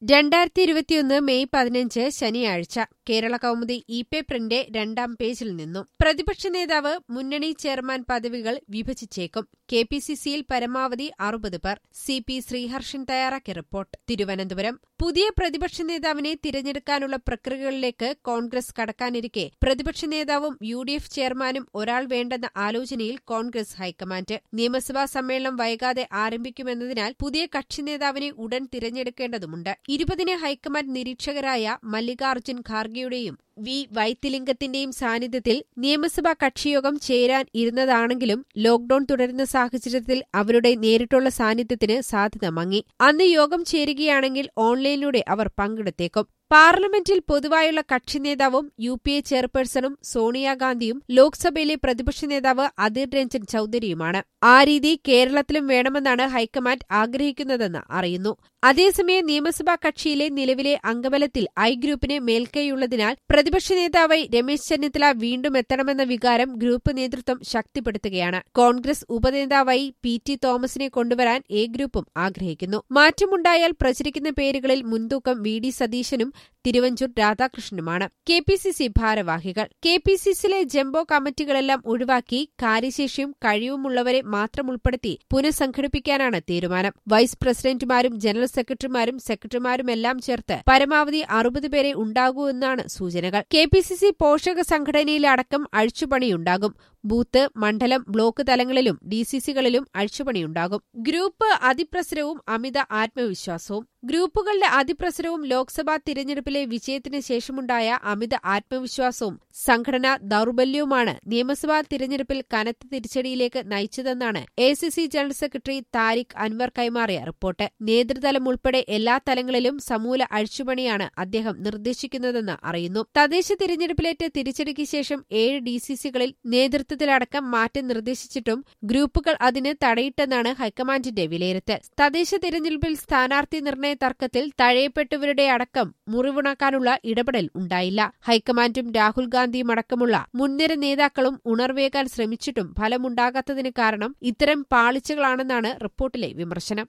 രണ്ടായിരത്തി ഇരുപത്തിയൊന്ന് മെയ് പതിനഞ്ച് ശനിയാഴ്ച കേരള കൗമുദി ഇ പേപ്പറിന്റെ രണ്ടാം പേജിൽ നിന്നും പ്രതിപക്ഷ നേതാവ് മുന്നണി ചെയർമാൻ പദവികൾ വിഭജിച്ചേക്കും കെ പി സി സിയിൽ പരമാവധി അറുപത് പേർ സി പി ശ്രീഹർഷൻ തയ്യാറാക്കിയ റിപ്പോർട്ട് തിരുവനന്തപുരം പുതിയ പ്രതിപക്ഷ നേതാവിനെ തിരഞ്ഞെടുക്കാനുള്ള പ്രക്രിയകളിലേക്ക് കോൺഗ്രസ് കടക്കാനിരിക്കെ പ്രതിപക്ഷ നേതാവും യു ഡി എഫ് ചെയർമാനും ഒരാൾ വേണ്ടെന്ന ആലോചനയിൽ കോൺഗ്രസ് ഹൈക്കമാൻഡ് നിയമസഭാ സമ്മേളനം വൈകാതെ ആരംഭിക്കുമെന്നതിനാൽ പുതിയ കക്ഷി നേതാവിനെ ഉടൻ തിരഞ്ഞെടുക്കേണ്ടതുണ്ട് ഇരുപതിന് ഹൈക്കമാൻഡ് നിരീക്ഷകരായ മല്ലികാർജ്ജുൻ ഖാർഗെയുടെയും വി വൈത്തിലിംഗത്തിന്റെയും സാന്നിധ്യത്തിൽ നിയമസഭാ കക്ഷിയോഗം ചേരാൻ ഇരുന്നതാണെങ്കിലും ലോക്ഡൌൺ തുടരുന്ന സാഹചര്യത്തിൽ അവരുടെ നേരിട്ടുള്ള സാന്നിധ്യത്തിന് സാധ്യത മങ്ങി അന്ന് യോഗം ചേരുകയാണെങ്കിൽ ഓൺലൈനിലൂടെ അവർ പങ്കെടുത്തേക്കും പാർലമെന്റിൽ പൊതുവായുള്ള കക്ഷി നേതാവും യു പി എ ചെയർപേഴ്സണും സോണിയാഗാന്ധിയും ലോക്സഭയിലെ പ്രതിപക്ഷ നേതാവ് അധീർ രഞ്ജൻ ചൌധരിയുമാണ് ആ രീതി കേരളത്തിലും വേണമെന്നാണ് ഹൈക്കമാൻഡ് ആഗ്രഹിക്കുന്നതെന്ന് അറിയുന്നു അതേസമയം നിയമസഭാ കക്ഷിയിലെ നിലവിലെ അംഗബലത്തിൽ ഐ ഗ്രൂപ്പിന് മേൽക്കൈയുള്ളതിനാൽ പ്രതിപക്ഷ നേതാവായി രമേശ് ചെന്നിത്തല വീണ്ടും എത്തണമെന്ന വികാരം ഗ്രൂപ്പ് നേതൃത്വം ശക്തിപ്പെടുത്തുകയാണ് കോൺഗ്രസ് ഉപനേതാവായി പി ടി തോമസിനെ കൊണ്ടുവരാൻ എ ഗ്രൂപ്പും ആഗ്രഹിക്കുന്നു മാറ്റമുണ്ടായാൽ പ്രചരിക്കുന്ന പേരുകളിൽ മുൻതൂക്കം വി ഡി സതീശനും തിരുവഞ്ചൂർ രാധാകൃഷ്ണനുമാണ് കെ പി സി സി ഭാരവാഹികൾ കെ പി സി സിയിലെ ജംബോ കമ്മിറ്റികളെല്ലാം ഒഴിവാക്കി കാര്യശേഷിയും കഴിവുമുള്ളവരെ മാത്രം ഉൾപ്പെടുത്തി പുനഃസംഘടിപ്പിക്കാനാണ് തീരുമാനം വൈസ് പ്രസിഡന്റുമാരും ജനറൽ സെക്രട്ടറിമാരും സെക്രട്ടറിമാരുമെല്ലാം ചേർത്ത് പരമാവധി അറുപത് പേരെ ഉണ്ടാകൂ എന്നാണ് സൂചനകൾ കെ പി സി സി പോഷക സംഘടനയിലടക്കം അഴിച്ചുപണിയുണ്ടാകും ബൂത്ത് മണ്ഡലം ബ്ലോക്ക് തലങ്ങളിലും ഡി സി സികളിലും അഴിച്ചുപണിയുണ്ടാകും ഗ്രൂപ്പ് അതിപ്രസരവും അമിത ആത്മവിശ്വാസവും ഗ്രൂപ്പുകളുടെ അതിപ്രസരവും ലോക്സഭാ തിരഞ്ഞെടുപ്പിലെ വിജയത്തിന് ശേഷമുണ്ടായ അമിത ആത്മവിശ്വാസവും സംഘടനാ ദൌർബല്യവുമാണ് നിയമസഭാ തിരഞ്ഞെടുപ്പിൽ കനത്ത തിരിച്ചടിയിലേക്ക് നയിച്ചതെന്നാണ് A C C general secretary Tariq Anwar കൈമാറിയ റിപ്പോർട്ട് നേതൃതലം ഉൾപ്പെടെ എല്ലാ തലങ്ങളിലും സമൂല അഴിച്ചുപണിയാണ് അദ്ദേഹം നിർദ്ദേശിക്കുന്നതെന്ന് അറിയുന്നു തദ്ദേശ തിരഞ്ഞെടുപ്പിലേറ്റ തിരിച്ചടിക്ക് ശേഷം ഏഴ് ഡി സി സികളിൽ നേതൃത്വത്തിലടക്കം മാറ്റം നിർദ്ദേശിച്ചിട്ടും ഗ്രൂപ്പുകൾ അതിന് തടയിട്ടെന്നാണ് ഹൈക്കമാൻഡിന്റെ വിലയിരുത്തൽ തദ്ദേശ തിരഞ്ഞെടുപ്പിൽ സ്ഥാനാർത്ഥി നിർണയ തർക്കത്തിൽ തഴയപ്പെട്ടവരുടെ അടക്കം മുറിവുണക്കാനുള്ള ഇടപെടൽ ഉണ്ടായില്ല ഹൈക്കമാൻഡും രാഹുൽ ഗാന്ധിയും അടക്കമുള്ള മുൻനിര നേതാക്കളും ഉണർവേകാൻ ശ്രമിച്ചിട്ടും ഫലമുണ്ടാകാത്തതിന് കാരണം ഇത്തരം പാളിച്ചകളാണെന്നാണ് റിപ്പോർട്ടിലെ വിമർശനം